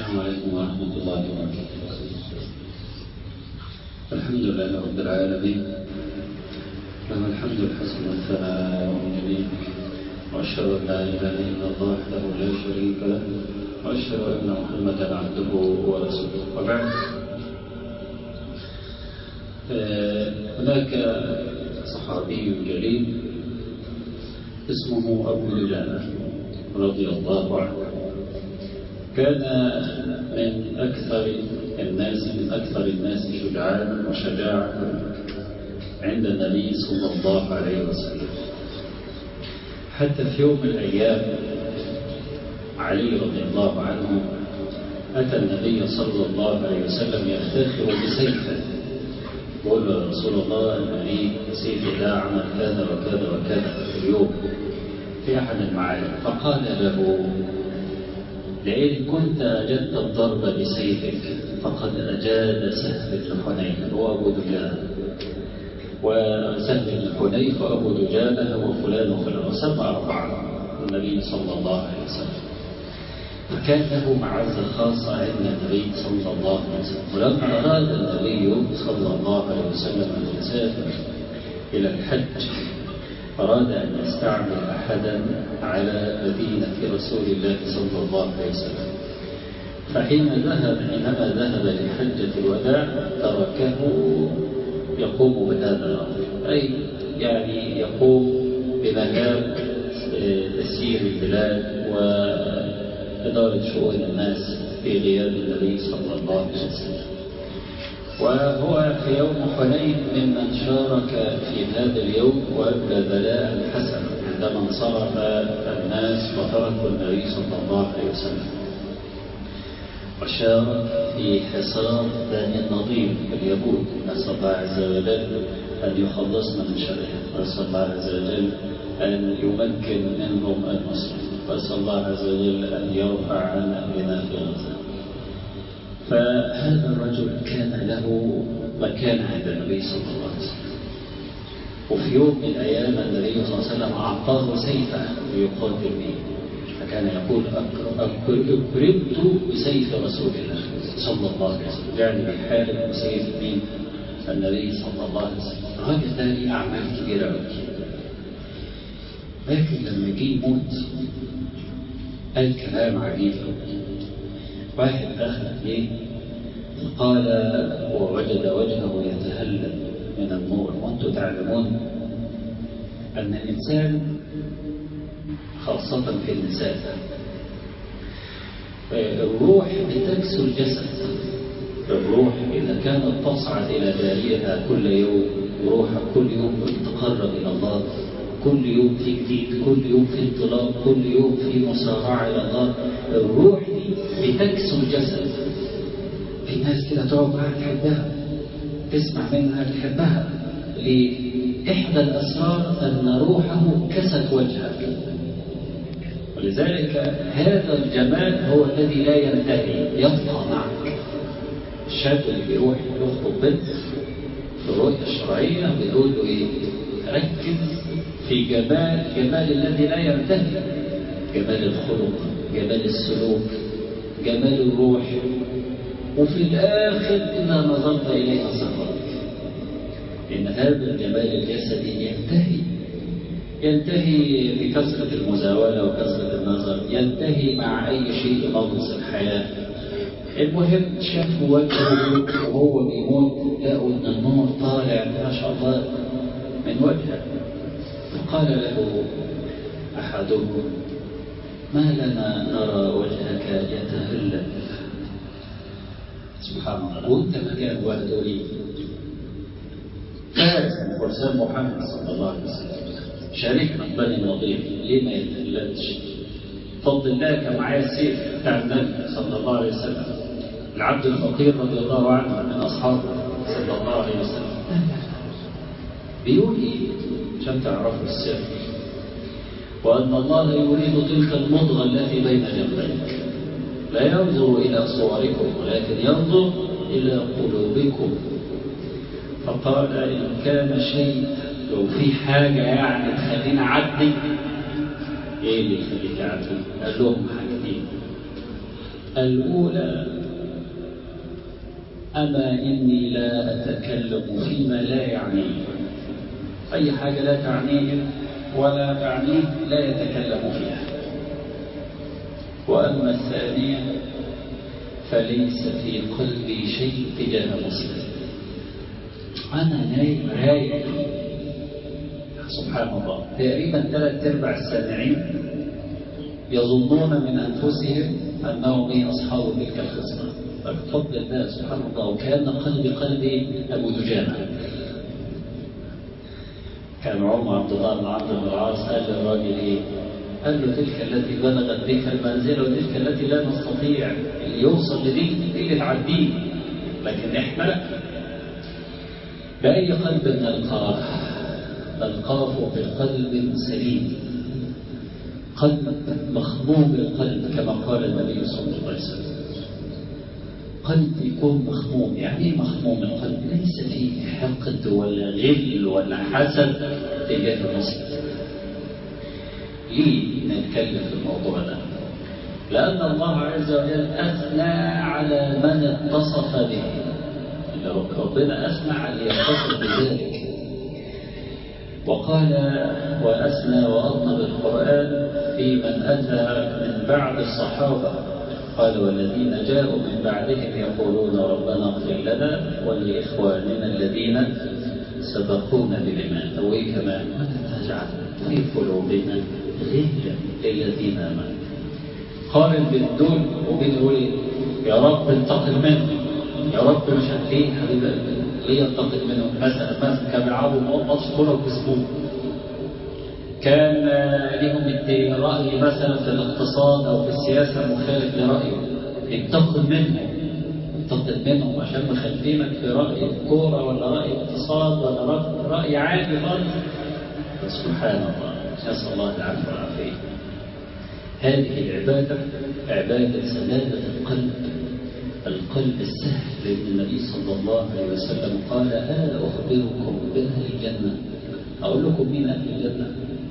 السلام عليكم ورحمة الله وبركاته الحمد لله رب العالمين له الحمد الحسن والثناء الجميل وأشهد أن لا إله إلا الله وحده لا شريك له وأشهد أن محمدا عبده ورسوله وبعد هناك صحابي جليل اسمه أبو دجانة رضي الله عنه كان من أكثر الناس من أكثر الناس شجاعا وشجاعة عند النبي صلى الله عليه وسلم حتى في يوم من الأيام علي رضي الله عنه أتى النبي صلى الله عليه وسلم يفتخر بسيفه يقول له يا رسول الله أن لي سيف ده عمل كذا وكذا وكذا في اليوم في أحد المعارك فقال له لئن كنت أجدت الضرب بسيفك فقد أجاد سهل بن حنين هو أبو دجانة وسهل بن حنيف وأبو دجانة وفلان وفلان وسمى أربعة النبي صلى الله عليه وسلم فكان له معزة خاصة عند النبي صلى الله عليه وسلم ولما أراد النبي صلى الله عليه وسلم أن يسافر إلى الحج أراد أن يستعمل أحدا على مدينة رسول الله صلى الله عليه وسلم فحين ذهب حينما ذهب لحجة الوداع تركه يقوم بهذا الأمر أي يعني يقوم بمهام تسيير البلاد وإدارة شؤون الناس في غياب النبي صلى الله عليه وسلم وهو في يوم حنين ممن شارك في هذا اليوم وأبلى بلاء حسنا عندما انصرف الناس وتركوا النبي صلى الله عليه وسلم وشارك في حصار بني النضير اليهود نسأل الله عز وجل أن يخلصنا من شرهم ونسأل الله عز وجل أن يمكن منهم النصر وأسأل الله عز وجل أن يرفع عن أهلنا في غزة فهذا الرجل كان له مكان عند النبي صلى الله عليه وسلم وفي يوم من الأيام النبي صلى الله عليه وسلم أعطاه سيفه ليقاتل به فكان يقول أكرمت بسيف رسول الله صلى الله عليه وسلم يعني بحارب بسيف مين النبي صلى الله عليه وسلم الراجل ده ليه أعمال كبيرة قوي لكن لما جه يموت قال كلام عجيب قوي واحد دخل عليه قال ووجد وجهه يتهلل من النور وانتم تعلمون أن الإنسان خاصة في النساء الروح بتكسو الجسد الروح إذا كانت تصعد إلى بارئها كل يوم روحها كل يوم تتقرب إلى الله كل يوم في جديد كل يوم في انطلاق كل يوم في مسارعة إلى الله الروح دي بتكسو الجسد في ناس كده تقعد معاها تحبها تسمع منها تحبها لإحدى الأسرار أن روحه كست وجهك ولذلك هذا الجمال هو الذي لا ينتهي يبقى معك الشاب اللي بيروح يخطب بنت في الرؤية الشرعية بيقول له إيه ركز في جمال جمال الذي لا ينتهي جمال الخلق جمال السلوك جمال الروح وفي الآخر إذا نظرت إليها صفرك إن هذا الجمال الجسدي ينتهي ينتهي بكثرة المزاولة وكثرة النظر ينتهي مع أي شيء ينغص الحياة المهم شافوا وجهه وهو بيموت لقوا ان النور طالع ما شاء الله من وجهه فقال له احدهم ما لنا نرى وجهك يتهلل سبحان الله وانت مكان وهدولي فارس من فرسان محمد صلى الله عليه وسلم شاركنا بني النضير ليه ما يتهللش فضل الله كان معايا السيف بتاع النبي صلى الله عليه وسلم العبد الفقير رضي الله عنه من اصحابه صلى الله عليه وسلم بيقول ايه عشان تعرفوا السر وان الله يريد تلك المضغه التي بين جنبيك لا ينظر الى صوركم ولكن ينظر الى قلوبكم فقال ان كان شيء لو في حاجه يعني تخليني اعدي ايه اللي يخليك اعدي قال لهم حاجتين الأولى أما إني لا أتكلم فيما لا يعنيه أي حاجة لا تعنيه ولا تعنيه لا يتكلم فيها وأما الثانية فليس في قلبي شيء تجاه مسلم أنا نايم رايق سبحان الله تقريبا ثلاث أرباع السامعين يظنون من أنفسهم أنهم إيه أصحاب تلك الخصمة بفضل الله سبحان الله وكان قلبي قلبي أبو دجانة كان عمر عبد الله بن عمرو بن العاص قال للراجل إيه؟ قال له تلك التي بلغت بك المنزلة وتلك التي لا نستطيع اللي يوصل لدي دي اللي تعديه لكن إحنا بأي قلب نلقاه نلقاه بقلب سليم قلب مخموم القلب كما قال النبي صلى الله عليه وسلم قلب يكون مخموم يعني ايه مخموم القلب ليس فيه حقد ولا غل ولا حسد تجاه المسلم ليه نتكلم في الموضوع ده لأن الله عز وجل أثنى على من اتصف به ربنا أثنى على يتصف بذلك وقال وأثنى وأطنب القرآن في من أتى من بعد الصحابة قال والذين جاءوا من بعدهم يقولون ربنا اغفر لنا ولإخواننا الذين سبقونا بالإيمان أو إيه كمان ولا تجعل في قلوبنا غلا للذين آمنوا قارن بين دول وبين دول يا رب انتقم منهم يا رب مش عارف ايه حبيب قلبي ليه ينتقم منهم مثلا مثلا كانوا بيلعبوا ماتش كوره وكسبوه كان لهم رأي مثلا في الاقتصاد أو في السياسة مخالف لرأيه انتقم منهم انتقم منهم عشان مخالفينك في رأي الكورة ولا رأي الاقتصاد ولا رأي عادي خالص سبحان الله نسأل الله العفو والعافية هذه العبادة عبادة سلامة القلب القلب السهل لأن النبي صلى الله عليه وسلم قال ألا أخبركم بأهل الجنة أقول لكم مين أهل الجنة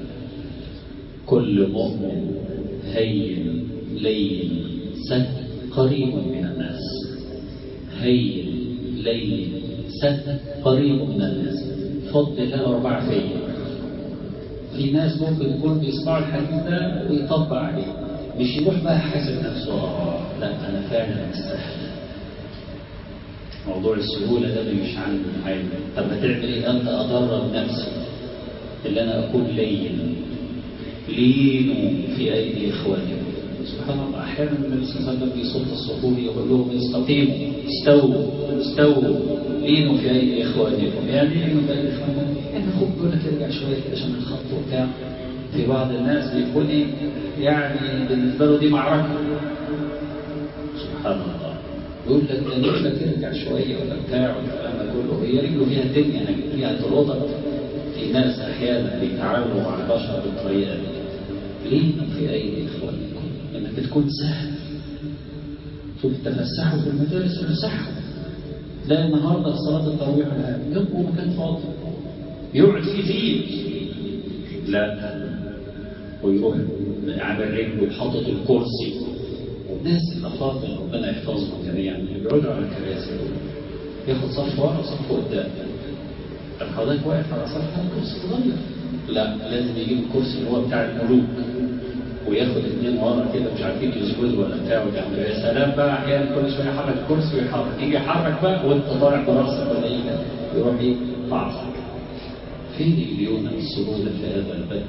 كل مؤمن هين لين سهل قريب من الناس هين لين سهل قريب من الناس فضل الله أربع فيه في ناس ممكن يكون بيسمعوا الحديث ده ويطبق عليه مش يروح بقى حاسب نفسه اه لا انا فعلا مش سهل موضوع السهولة ده مش عندي حاجة طب هتعمل ايه انت ادرب نفسي اللي انا اكون لين لينوا في ايدي اخوانكم سبحان الله احيانا النبي صلى الله عليه وسلم بيصد الصفوف يقول لهم استقيموا استووا استووا لينوا في ايدي اخوانكم يعني لينوا في ايدي اخوانكم يعني خد بالك ارجع شويه كده عشان الخط وبتاع في بعض الناس بيكون ايه يعني بالنسبه له دي معركه سبحان الله يقول لك ده رجلك ارجع شويه ولا بتاع والكلام ده كله هي رجله فيها الدنيا فيها تلقط في ناس احيانا بيتعاملوا مع البشر بالطريقه دي ليه في ايدي اخوانكم انك تكون سهل شوف تفسحوا في المدارس تفسحوا لا النهارده في صلاه التراويح الان جنبه مكان فاضي يقعد فيه فيه لا ويروح عامل رجله وحاطط الكرسي والناس الافاضل ربنا يحفظهم جميعا اللي بيقعدوا على الكراسي ياخد صف ورا وصف قدام طب حضرتك واقف على صف كرسي صغير لا لازم يجيب الكرسي اللي هو بتاع الملوك وياخد اثنين ورا كده مش عارفين يسجدوا ولا بتاع ويعملوا يا سلام بقى احيانا كل شويه يحرك الكرسي ويحرك يجي يحرك بقى وانت طالع براسك ولا يجي يروح ايه فعصك فين الليونة والسهولة في هذا البلد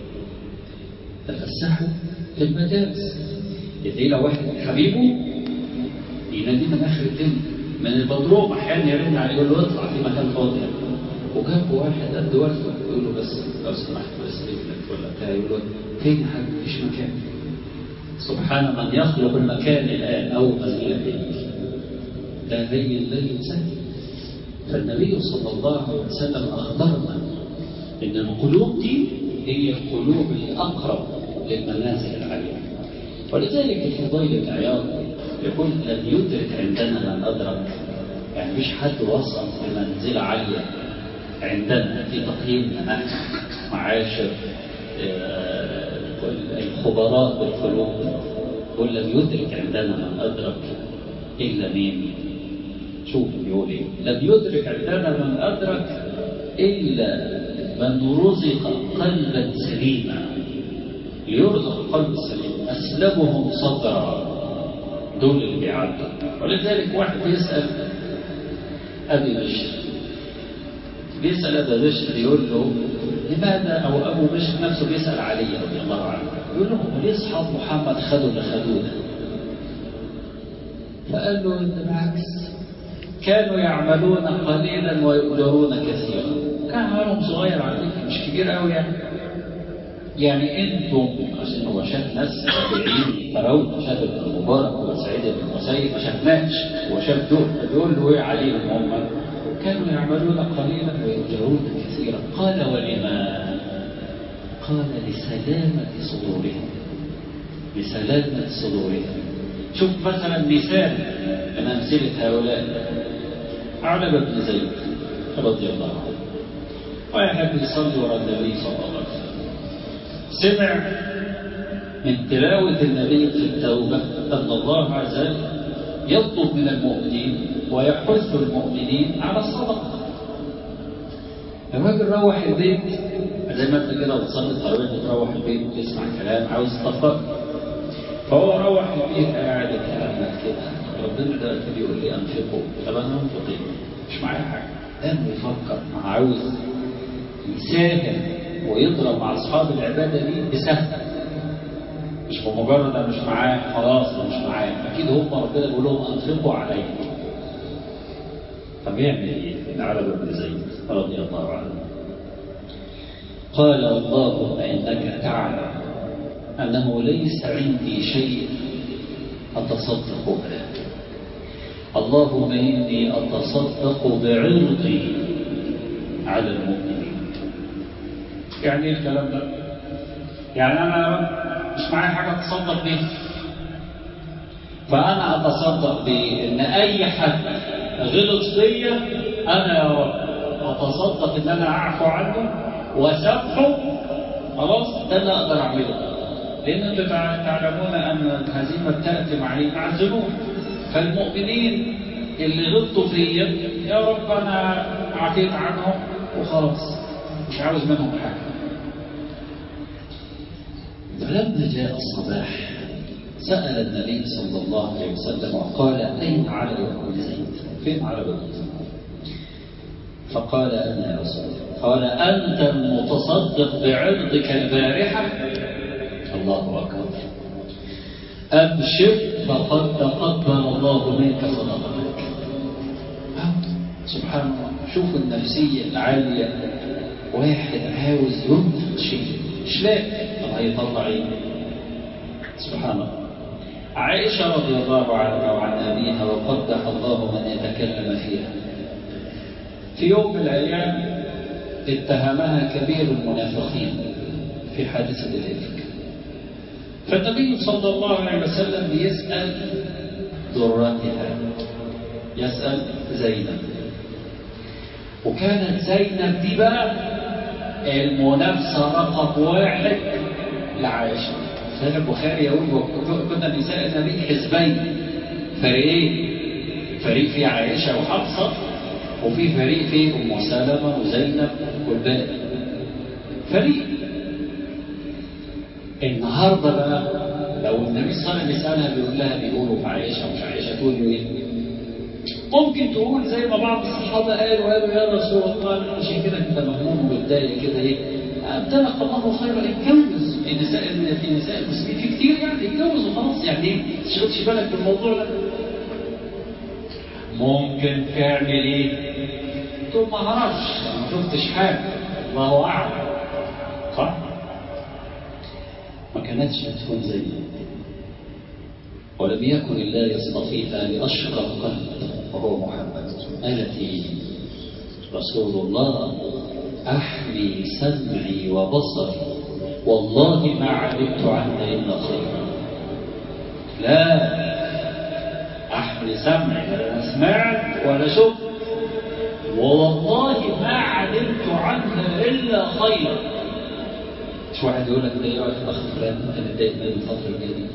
تفسحوا في المدارس يعني لو واحد حبيبه يناديه من اخر الدنيا من البدروم احيانا يرن عليه يقول له اطلع في مكان فاضي وجنبه واحد قد ورثه يقول له بس لو سمحت بس رجلك ولا بتاع يقول له فين يا حاج مفيش مكان سبحان من يخلق المكان الان اول ما تلاقيه ده زي الليل سهل فالنبي صلى الله عليه وسلم اخبرنا ان القلوب دي هي القلوب الاقرب للمنازل العاليه ولذلك الفضيل بن عياض يقول لم يدرك عندنا من ادرك يعني مش حد وصل لمنزله عاليه عندنا في تقييمنا نحن معاشر الخبراء بالقلوب يقول لم يدرك عندنا من أدرك إلا مين شوف بيقول إيه لم يدرك عندنا من أدرك إلا من رزق قلبا سليما ليرزق القلب السليم أسلمهم صدرا دول اللي بيعدوا ولذلك واحد يسأل أبي بشر بيسأل أبا بشر يقول له لماذا أو أبو بشر نفسه بيسأل علي رضي الله عنه يقول له هم ليه أصحاب محمد خدوا اللي خدوه فقال له أنت بالعكس كانوا يعملون قليلا ويؤجرون كثيرا كان عملهم صغير على فكرة مش كبير قوي يعني يعني انتم عشان هو شاف ناس تابعين فرعون شاف ابن المبارك وسعيد بن المسيب ما شافناش هو شاف دول فبيقول له ايه عليهم هم كانوا يعملون قليلا ويؤجرون كثيرا قال ولما قال لسلامة صدورهم لسلامة صدورهم شوف مثلا مثال من أمثلة هؤلاء أعلم بن زيد رضي الله عنه ويحب يصلي وراء النبي صلى الله عليه وسلم سمع من تلاوة النبي في التوبة أن الله عز وجل يطلب من المؤمنين ويحث المؤمنين على الصدقة الراجل روح البيت زي ما انت كده بتصلي التراويح بتروح البيت وتسمع كلام عاوز تفكر فهو روح البيت قاعد يتأمل كده ربنا دلوقتي بيقول لي انفقوا طب انا انفق ايه؟ مش معايا حاجه قام يفكر عاوز يساهم ويضرب مع اصحاب العباده دي بسهم مش بمجرد انا مش معاه خلاص انا مش معاه اكيد هم ربنا بيقول لهم انفقوا عليا طب يعمل ايه؟ العرب بن زيد رضي الله عنه قال اللهم انك تعلم انه ليس عندي شيء اتصدق به اللهم اني اتصدق بعرضي على المؤمنين يعني ايه الكلام ده يعني انا مش معايا حاجه اتصدق بيها فانا اتصدق بان اي حد غلط فيا انا يا رب اتصدق ان انا اعفو عنه واسامحه خلاص ده اللي اقدر اعمله لان انتم تعلمون ان الهزيمه تاتي مع مع الذنوب فالمؤمنين اللي غلطوا فيا يا رب انا عفيت عنهم وخلاص مش عاوز منهم حاجه فلما جاء الصباح سأل النبي صلى الله عليه وسلم وقال أين على بن زيد؟ فين على بن زيد؟ فقال أنا يا رسول الله قال أنت المتصدق بعرضك البارحة الله أكبر أبشر فقد تقبل الله منك صدقتك سبحان الله شوف النفسية العالية واحد عاوز ينفق شيء مش لاقي طب هيطلع ايه سبحان الله عائشة رضي الله عنها وعن أبيها وقدح الله من يتكلم فيها في يوم من الأيام اتهمها كبير المنافقين في حادثة الإفك فالنبي صلى الله عليه وسلم بيسأل ذرتها يسأل زينب وكانت زينب دي بقى المنافسة رقم واحد لعائشة سيد البخاري يقول كنا نساء النبي حزبين فريقين فريق في عائشة وحفصة وفي فريق فيه أم سلمة وزينب والباقي فريق النهارده بقى لو النبي صلى الله عليه وسلم يسألها بيقول لها بيقولوا في عائشة مش عائشة تقول له ايه؟ ممكن تقول زي ما بعض الصحابة قالوا قالوا يا رسول الله عشان كده انت مهموم ومتضايق كده ايه؟ ابدلك الله خيرا اتجوز في نساء في نساء المسلمين في كتير يعني اتجوز وخلاص يعني ايه؟ ما تشغلش بالك بالموضوع ده. ممكن تعمل ايه؟ تقول ما اعرفش ما شفتش حاجه الله اعلم صح؟ ما كانتش تكون زي ولم يكن الله يصطفيها لأشرف قلب وهو محمد التي رسول الله أحمي سمعي وبصري والله ما علمت عنك إلا خيرا لا أحمي سمعي لا سمعت ولا شفت والله ما علمت عنها إلا خيرا مش واحد يقول لك ده يقعد الاخ فلان انت متضايق منه الفتره الجايه دي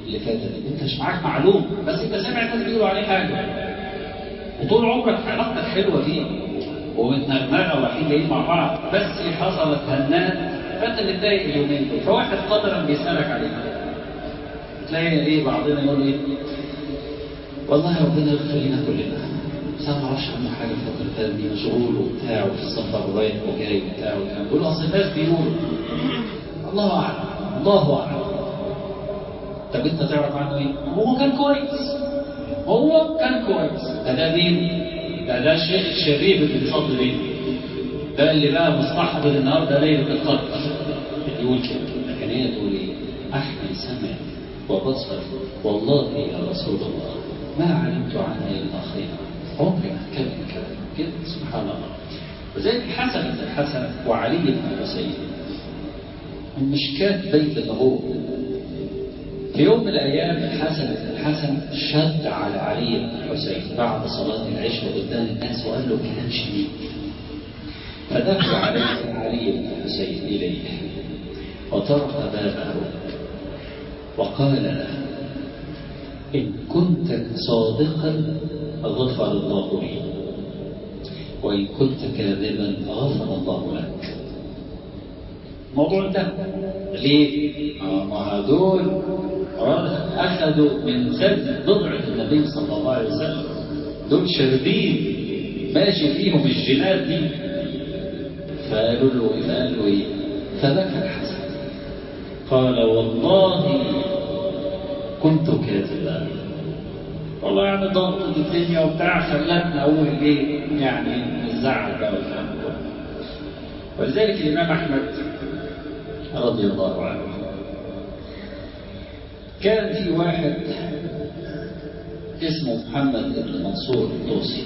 اللي فاتت دي انت مش معاك معلوم بس انت سامع الناس بيقولوا عليه حاجه وطول عمرك علاقتك حلوه بيه ومتنغمغه ورايحين جايين مع بعض بس حصلت هنات فانت متضايق اليومين دول فواحد قدرا بيسالك عليه تلاقي ايه بعضنا يقول ايه والله ربنا يغفر لنا كلنا بس انا ما اعرفش عنه حاجه الفتره اللي فاتت دي مشغول وبتاع وفي السفر ورايح وجاي وبتاع وكلام بيقولوا اصل الناس بيقولوا الله اعلم الله اعلم طب انت تعرف عنه ايه؟ هو كان كويس هو كان كويس ده ده مين؟ ده ده الشيخ الشريف اللي بيصلي بيه ده اللي بقى مستحضر النهارده ليله القدر يقول كده لكن هي تقول ايه؟ احمد سمع وبصر والله يا رسول الله ما علمت عنها الا خيرا عمري ما اتكلم كلام كده سبحان الله وزي الحسن بن الحسن وعلي بن الحسين المشكات بيت النبوة في يوم من الأيام الحسن بن الحسن شد على علي بن الحسين بعد صلاة العشاء قدام الناس وقال له كلام شديد فدخل عليه علي بن الحسين إليه وطرق بابه وقال له إن كنت صادقا غفر الله لي وإن كنت كاذبا غفر الله لك الموضوع انتهى ليه؟ ما هدول أخذوا من زد بضعة النبي صلى الله عليه وسلم دول شاربين ماشي فيهم الجينات دي فقالوا له إيه؟ فقال له إيه؟ فبكى الحسن قال والله كنت كاذبا والله يعني ضغط الدنيا وبتاع خلتنا اقول ايه يعني الزعل بقى والكلام ده ولذلك الامام احمد رضي الله عنه كان في واحد اسمه محمد بن منصور الطوسي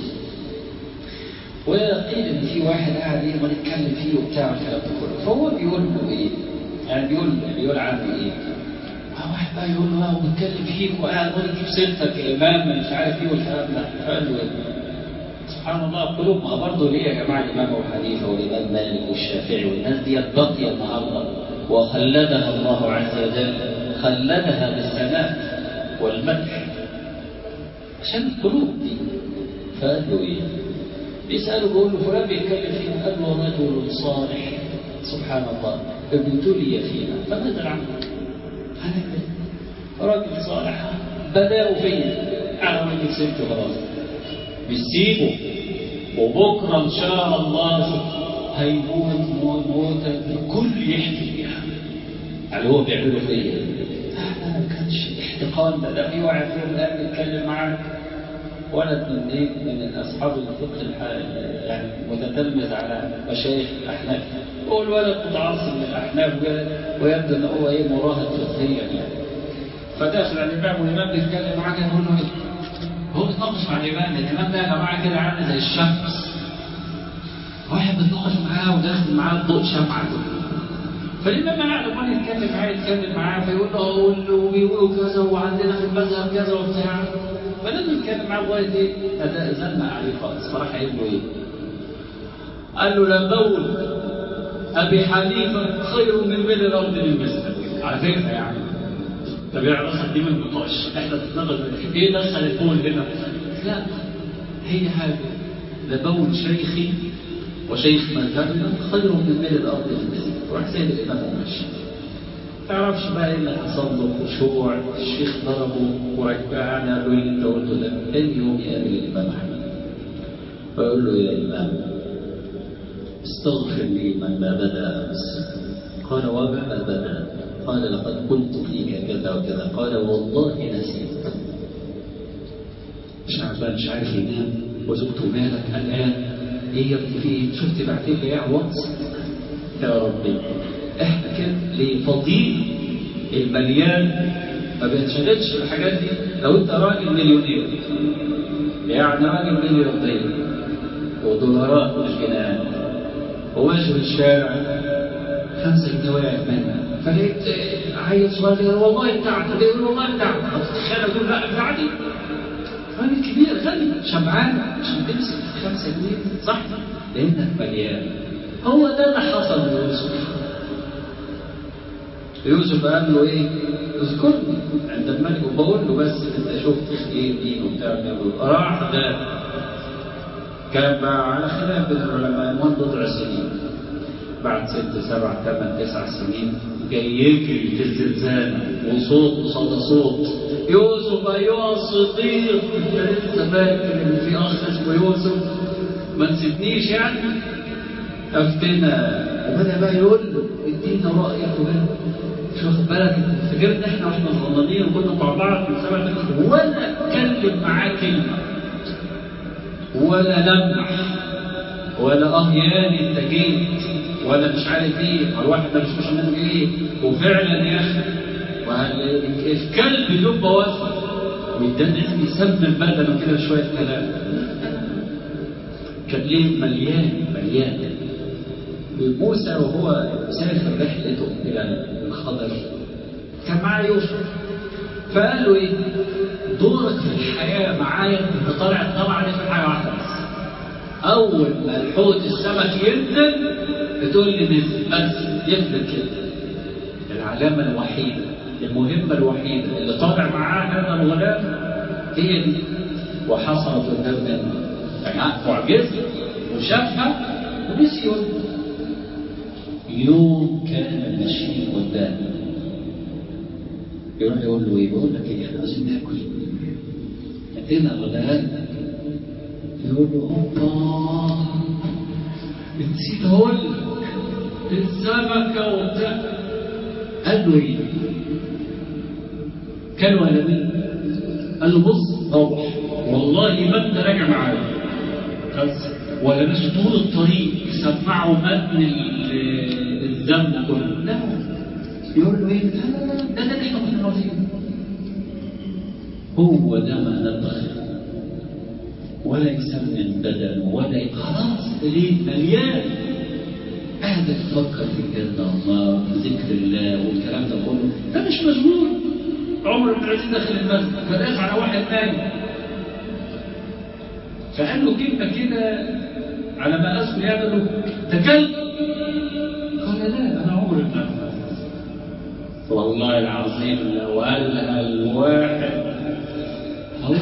وقيل ان في واحد قاعد ايه ونتكلم فيه وبتاع والكلام ده كله فهو بيقول له ايه؟ يعني بيقول بيقول عنه ايه؟ واحد بقى يقول له اه وبيتكلم فيك وقاعد ولا تجيب سيرتك الامام مش عارف ايه والكلام ده فقال له ايه؟ سبحان الله قلوب ما برضه ليه يا جماعه الامام ابو حنيفه والامام مالك والشافعي والناس ديت باقيه النهارده وخلدها الله عز وجل خلدها بالثناء والمدح عشان القلوب دي فقال له ايه؟ بيساله بيقول له فلان بيتكلم فينا قال له رجل صالح سبحان الله ابتلي فينا فماذا نعمل؟ هنعمل راجل صالح بداوا فيا انا راجل سبته خلاص مش سيبه وبكره ان شاء الله هيموت موت موتة الكل يحكي فيها اللي هو بيعمله فيا لا ما كانش احتقان ده ده في واحد فيهم الان بيتكلم معاه ولد من ايه من اصحاب الفقه يعني متتلمذ على مشايخ الاحناف هو الولد متعصب للاحناف ويبدو ان هو ايه مراهق فقهيا يعني فداخل على الامام والامام بيتكلم معاه كده يقول له ايه هو بيتناقش مع الامام الامام ده يا جماعه كده عامل زي الشمس واحد بيتناقش معاه وداخل معاه ضوء شمعه فالامام قاعد عمال يتكلم معاه يتكلم معاه فيقول له اقول له وبيقولوا كذا وعندنا في المذهب كذا وبتاع فلما يتكلم معاه لغايه ايه؟ أداء زنق عليه خالص فراح قايل له ايه؟ قال له لبول ابي حنيفه خير من ملء الارض من مسلم على فكره يعني طب يا راسك دي من النقاش احنا بنتناقش ايه دخل البول هنا؟ لا هي حاجه لبول شيخي وشيخ مذهبنا خير من ملء الارض من مسلم وراح سيد الامام ومشي تعرفش بقى ايه اللي حصل له خشوع الشيخ ضربه ورجعني قال له ايه انت قلته ده تاني يوم يقابل الامام احمد فيقول له يا امام استغفر لي من ما بدا امس قال وما بدا قال لقد قلت فيك كذا وكذا قال والله نسيت شعبان مش عارف ينام وزوجته مالك قلقان ايه يا ابني في ايه شفت بعتين لي ايه واتس يا ربي احنا كده لفضيل المليان ما بينشغلش بالحاجات دي لو انت راجل مليونير يعني راجل ملياردير ودولارات مش جنيهات وماشي في الشارع خمسة جنيه وقعت منها فلقيت عيل صغير والله بتاعتي يقول والله بتاعتي تتخيل تقول لا بتاعتي راجل كبير غني شبعان عشان تمسك خمسة جنيه صح لانك مليان هو ده اللي حصل ليوسف يوسف قال له ايه اذكرني عند الملك وبقول له بس انت شفت ايه مين وبتاع راح ده كان بقى على خلاف بين العلماء من بضع سنين بعد ست سبع ثمان تسع سنين جاي يجري في الزنزانة وصوت قصاد صوت يوسف أيها الصديق أنت لسه فاكر إن في أخ اسمه يوسف ما نسيتنيش يعني أفتنا وبدأ بقى يقول له ادينا رأيك وبقى مش واخد بالك فاكر ان احنا واحنا صغننين وكنا مع بعض من سبع سنين ولا اتكلم معاه كلمه ولا لمح ولا اه ياني انت جيت ولا مش عارف ايه او الواحد ده مش مش منه ايه وفعلا يا اخي الكلب يبقى واقف والدم لازم يسمم بدنه كده شويه كلام كان ليه مليان مليان موسى وهو مسافر رحلته الى الخضر كان معاه يوسف فقال له ايه دورك في الحياه معايا انت طالع طبعا في حاجه واحده بس اول ما الحوت السمك ينزل بتقول لي نزل بس يفلت كده العلامه الوحيده المهمه الوحيده اللي طالع معاه هذا الغلام هي دي وحصلت قدام منه يعني معجزه وشافها ونسي يقول يوم كان ماشيين قدامه يروح يقول له ايه؟ بيقول لك ايه؟ احنا عايزين ناكل. ادينا غداء يقول له اوبا نسيت اقول لك السمكه وبتاع قال له ايه؟ كان ولا مين؟ قال له بص روح والله ما انت راجع معايا بس ولا مش طول الطريق يسمعوا متن الذنب كله لا يقول له ايه لا لا لا ده ده اللي احنا كنا عاوزينه هو ده ما نبغي ولا يسمن بدنه ولا خلاص ليه مليان قاعد تفكر في الجنة والنار وذكر الله والكلام ده كله ده مش مشغول عمر بن العزيز داخل المسجد فداس على واحد نايم فقال له كلمة كده على ما أذكر يعمله تكلم قال لا أنا عمر بن العزيز والله العظيم لو قالها الواحد هقول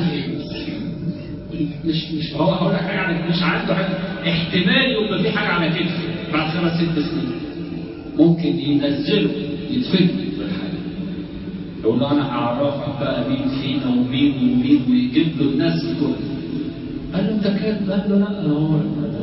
مش مش هو هقول لك حاجه على مش عنده حاجه احتمال يبقى في حاجه على كتفه بعد خمس ست سنين ممكن ينزله يدفنه بالحاجه يقول له انا هعرفك بقى مين فينا ومين ومين ويجيب له الناس الكل قال له انت كاتب قال له لا انا عمر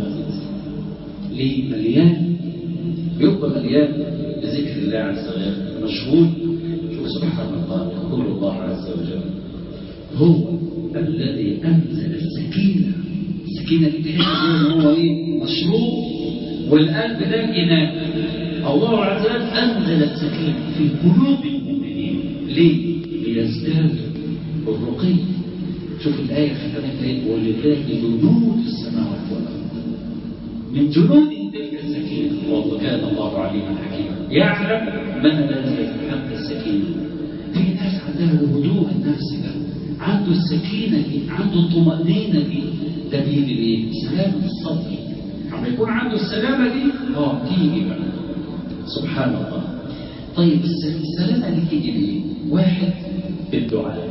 ليه مليان يبقى مليان بذكر الله عز وجل مشغول شوف سبحان الله يقول الله عز وجل هو الذي انزل السكينه السكينه دي تحس ان هو ايه مشروب والقلب ده اناء الله عز وجل انزل السكينه في قلوب المؤمنين ليه؟ ليزدادوا الرقي شوف الايه ختمتها ايه ولله جنود السماوات والارض من جنود تلك السكينه والله كان الله عليما حكيما يعلم من الذي يستحق السكينه في ناس عندها الهدوء النفسي ده عنده السكينة دي عنده الطمأنينة دي ده بيجي لإيه؟ سلامة الصدر لما يكون عنده السلامة دي اه تيجي بقى سبحان الله طيب السلامة دي تيجي لإيه؟ واحد بالدعاء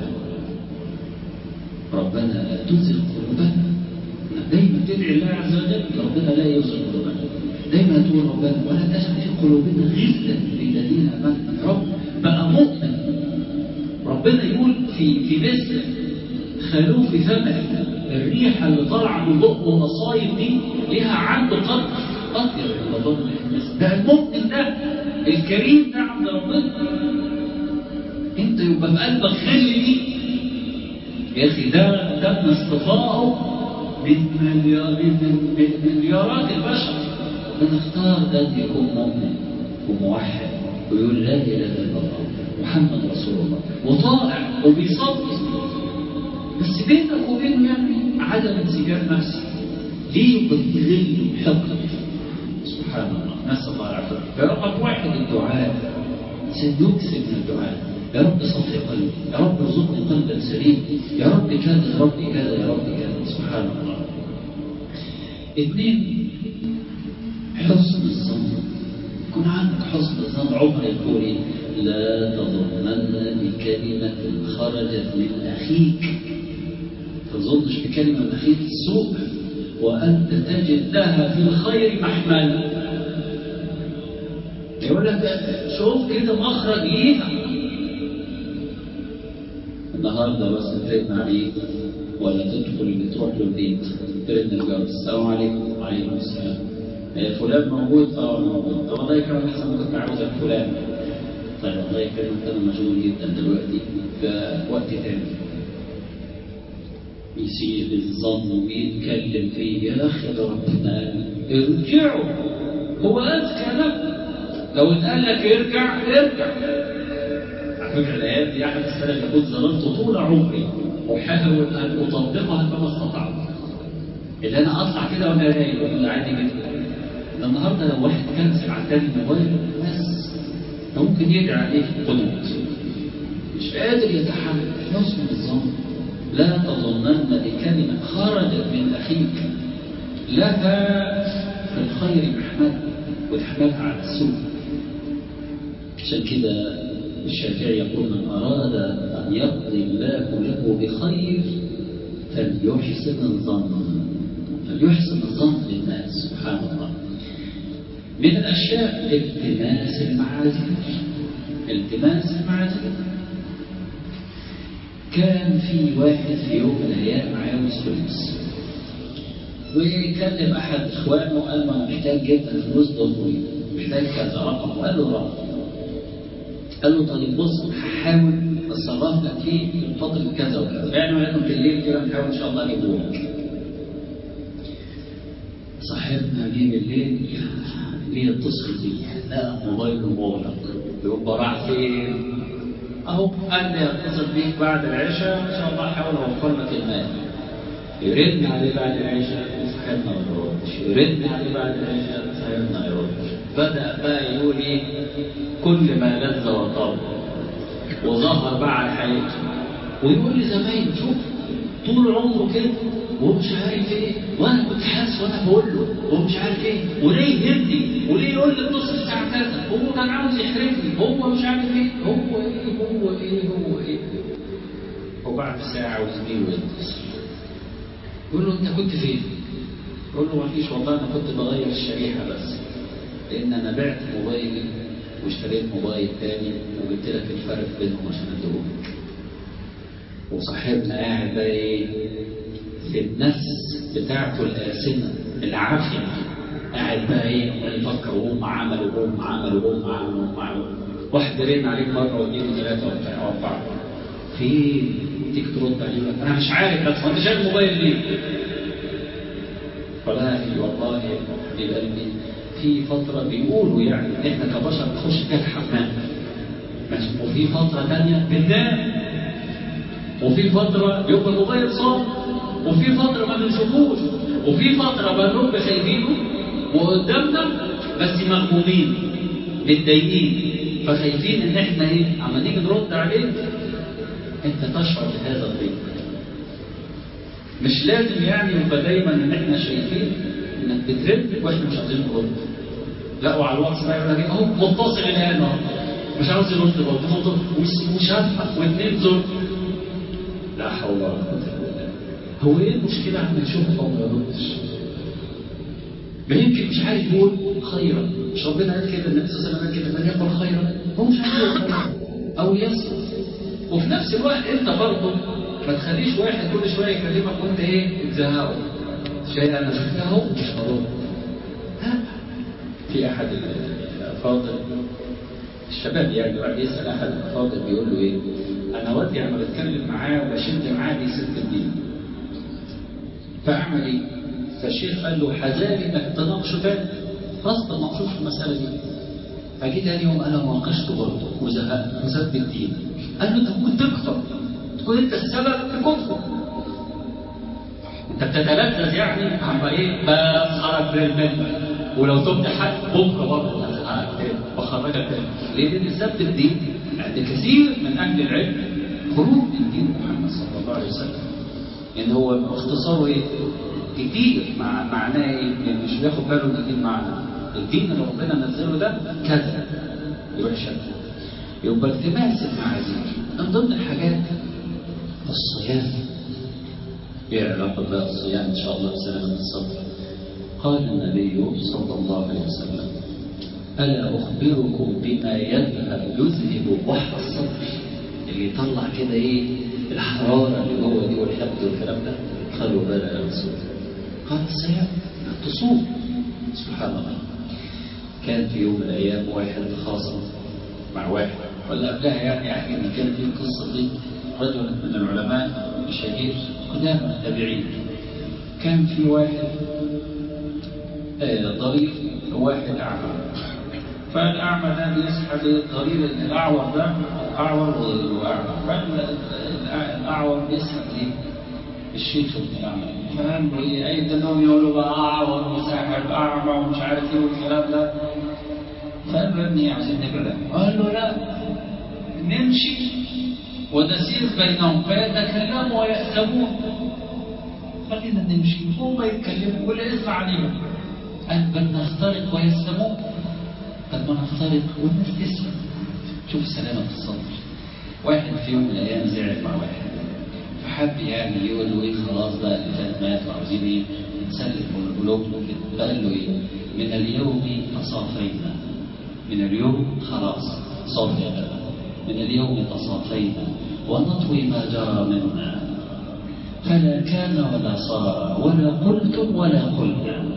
ربنا لا تزغ قلوبنا دايما تدعي الله عز وجل ربنا لا يزغ قلوبنا دايما تقول ربنا ولا تجعل في قلوبنا غلا للذين امنوا يا رب بقى مؤمن ربنا يقول في في مثل خلوف فمه الريحة اللي طالعة من بقه والمصايب دي ليها عنده قدر أطيب من ظن الناس ده المؤمن ده الكريم ده عند ربنا أنت يبقى في قلبك غل ليه يا أخي ده ده من اصطفائه من مليار من مليارات البشر ربنا اختار ده يكون مؤمن وموحد ويقول لا إله إلا الله محمد رسول الله وطائع وبيصلي بس بينك وبينه يعني عدم انسجام نفسي ليه يبقى في غل وحقد سبحان الله نسال الله العافيه فرقم واحد الدعاء سنكسب من الدعاء يا رب صفي قلبي يا رب ارزقني قلبا سليم يا رب كذا يا رب كذا يا رب كذا سبحان الله اثنين حسن الظن يكون عندك حسن الظن عمر يقول ايه لا تظنن بكلمة خرجت من أخيك تظنش بكلمة من أخيك السوء وأنت تجد لها في الخير محمل يقول لك شوف كده مخرج ليها النهارده بس ترن عليه ولا تدخل تروح له البيت ترن الجرس السلام عليكم وعليكم السلام فلان موجود اه موجود طب الله يكرمك احسن ما كنت عاوزك فلان طيب الله يكرمك انا مشغول جدا دلوقتي في وقت تاني يسيء الظن ويتكلم فيه يا اخي ده ربنا ارجعوا هو اذكى لك لو اتقال لك ارجع ارجع على فكره الايات دي احد السلف يقول ظللت طول عمري احاول ان اطبقها كما استطعت اللي انا اطلع كده وانا رايق وانا عادي جدا ده النهارده لو واحد كنسل على التاني الموبايل بس ممكن يدعي عليه قنوت مش قادر يتحمل حسن الظن لا تظنن بكلمة خرجت من أخيك لها في الخير محمد وتحملها على السوء عشان كده الشافعي يقول من أراد أن يقضي الله له بخير فليحسن الظن فليحسن الظن للناس سبحان الله من الأشياء التماس المعاذير التماس المعاذير كان في واحد في يوم من الأيام عاوز فلوس وكلم أحد إخوانه وقال له أنا محتاج جدا فلوس ضروري محتاج كذا رقم وقال له رقم قال له طيب بص هحاول اتصرف لك فيه في فترة كذا وكذا يعني ولكن في الليل كده نحاول إن شاء الله أجيبه لك صاحبنا جه بالليل ليه يتصل بيه لا موبايله مغلق يبقى راح فين؟ اهو قال لي اتصل بيك بعد العشاء ان شاء الله احاول اوفر لك المال يرن عليه بعد العشاء صاحبنا ما يردش يرن عليه بعد العشاء صاحبنا ما يردش بدا بقى يقول ايه كل ما لذ وطاب وظهر بقى على حياته ويقول لزمايله شوف طول عمره كده وهو مش عارف ايه وانا كنت حاسس وانا بقول له هو مش عارف ايه وليه يهدي وليه يقول لي بص الساعه كذا هو كان عاوز يحرجني هو مش عارف ايه هو ايه هو ايه هو ايه وبعد ساعه وزميله يتصل يقول له انت كنت فين؟ يقول له ما فيش والله انا كنت بغير الشريحه بس لان انا بعت موبايلي واشتريت موبايل تاني وجبت لك الفرق بينهم عشان اديهولك وصاحبنا قاعد بقى ايه في النفس بتاعته الآسنة العافية قاعد بقى ايه عمال يفكر وهم عملوا وهم عملوا وهم عملوا وهم عملوا واحد رن عليك مرة واثنين وثلاثة وبتاع وأربعة فين؟ تيجي ترد عليه يقول لك أنا مش عارف بس وأنت شايل الموبايل ليه؟ والله والله يا حبيب قلبي في فترة بيقولوا يعني احنا كبشر نخش فيها الحمام ماشي وفي فترة تانية بننام وفي فترة يبقى الموبايل صار وفي فترة ما بنشوفوش وفي فترة بنرب خايفينه وقدامنا بس مغمومين متضايقين فخايفين ان احنا ايه اما نيجي نرد عليك انت تشعر بهذا الضيق مش لازم يعني يبقى دايما ان احنا شايفين انك بترد واحنا مش عايزين نرد لا وعلى الواتس بقى يقول لك اهو متصل الان اهو مش عاوز يرد برضه وشافك واثنين زر لا حول ولا قوه الا بالله هو ايه المشكله عم نشوفه او ما يردش ما يمكن مش عارف يقول خيرا مش ربنا قال كده النبي صلى الله عليه وسلم قال كده من يقول خيرا هو مش عارف يقول خيرا او يصمت وفي نفس الوقت انت برضه ما تخليش واحد كل شويه يكلمك وانت ايه تزهقه شيء انا شفتها اهو مش هرد في احد الافاضل الشباب يعني بعد يسال احد الافاضل بيقول له ايه انا ودي لما بتكلم معاه وبشد معاه بيسد الدين فاعمل ايه فالشيخ قال له حذاري انك تناقشه تاني خلاص ما تناقشوش في المساله دي فجي تاني يوم انا ناقشته برضه وزهقت وساب الدين قال له انت ممكن تكفر تكون انت السبب في كفره انت بتتلذذ يعني عم ايه بسخرك في المنبر ولو تبت حد بكره برضه هسخرك تاني بخرجك تاني لان سب الدين عند كثير من اهل العلم خروج من دين محمد صلى الله عليه وسلم ان هو باختصاره ايه كتير مع معناه ايه يعني مش بياخد باله من الدين معنى الدين اللي ربنا نزله ده كذا يروح شكله يبقى التماس المعاذير من ضمن الحاجات الصيام ايه علاقة بقى الصيام ان شاء الله بسلامة الصدر قال النبي صلى الله عليه وسلم ألا أخبركم بما يذهب يذهب بحر الصدر اللي يطلع كده إيه الحرارة اللي جوه دي والحقد والكلام ده قالوا بلى يا رسول قال الصيام تصوم سبحان الله كان في يوم من الأيام واحد خاصم مع واحد ولا قبلها يعني أحكي إن كان في القصة دي رجل من العلماء الشهير قدام التابعين كان في واحد آه ضرير واحد أعمى فالأعمى ده بيسحب الضرير الأعور ده أعور وأعمى فالأعور بيسحب إيه؟ الشيخ ابن الأعمى فقال له إيه أي إنهم يقولوا بقى أعور وساحب أعمى ومش عارف إيه والكلام ده فقال له يا ابني عايزين نبعد قال له لا نمشي ونسير بينهم فيتكلموا ويأسمون خلينا نمشي هم يتكلموا ولا يسمع عليهم قال بل نخترق ويسمون قد ما نخترق والناس تسمع شوف سلامة الصدر واحد في يوم من الأيام زعل مع واحد فحب يعني يقول له ايه خلاص بقى اللي فات مات وعاوزين ايه نسلم قلوبنا كده فقال له ايه من اليوم تصافينا من اليوم خلاص صافي يا من اليوم تصافينا ونطوي ما جرى منا فلا كان ولا صار ولا قلتم ولا قلنا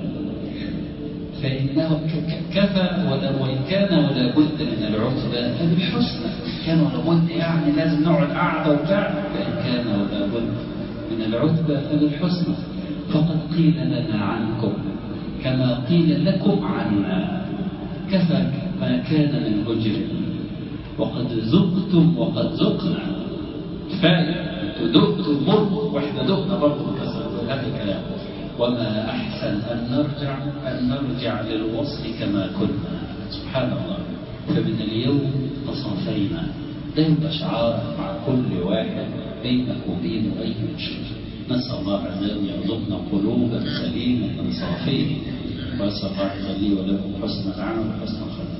فإنه كفى ولو وإن كان ولا بد من العتبى فبالحسنى كان ولا بد يعني لازم نقعد قعدة وبتاع فإن كان ولا بد من العتبى فبالحسنى فقد قيل لنا عنكم كما قيل لكم عنا كفى ما كان من هجر وقد ذقتم وقد ذقنا كفاية ذقتم مر واحنا ذقنا برضه هذا الكلام وما أحسن أن نرجع أن نرجع للوصف كما كنا سبحان الله فمن اليوم تصافينا ده يبقى شعار مع كل واحد بينك وبينه أي مشكلة نسأل الله عز وجل يرزقنا قلوبا سليمة صافية وأسأل الله عز وجل ولكم حسن العمل وحسن الخلق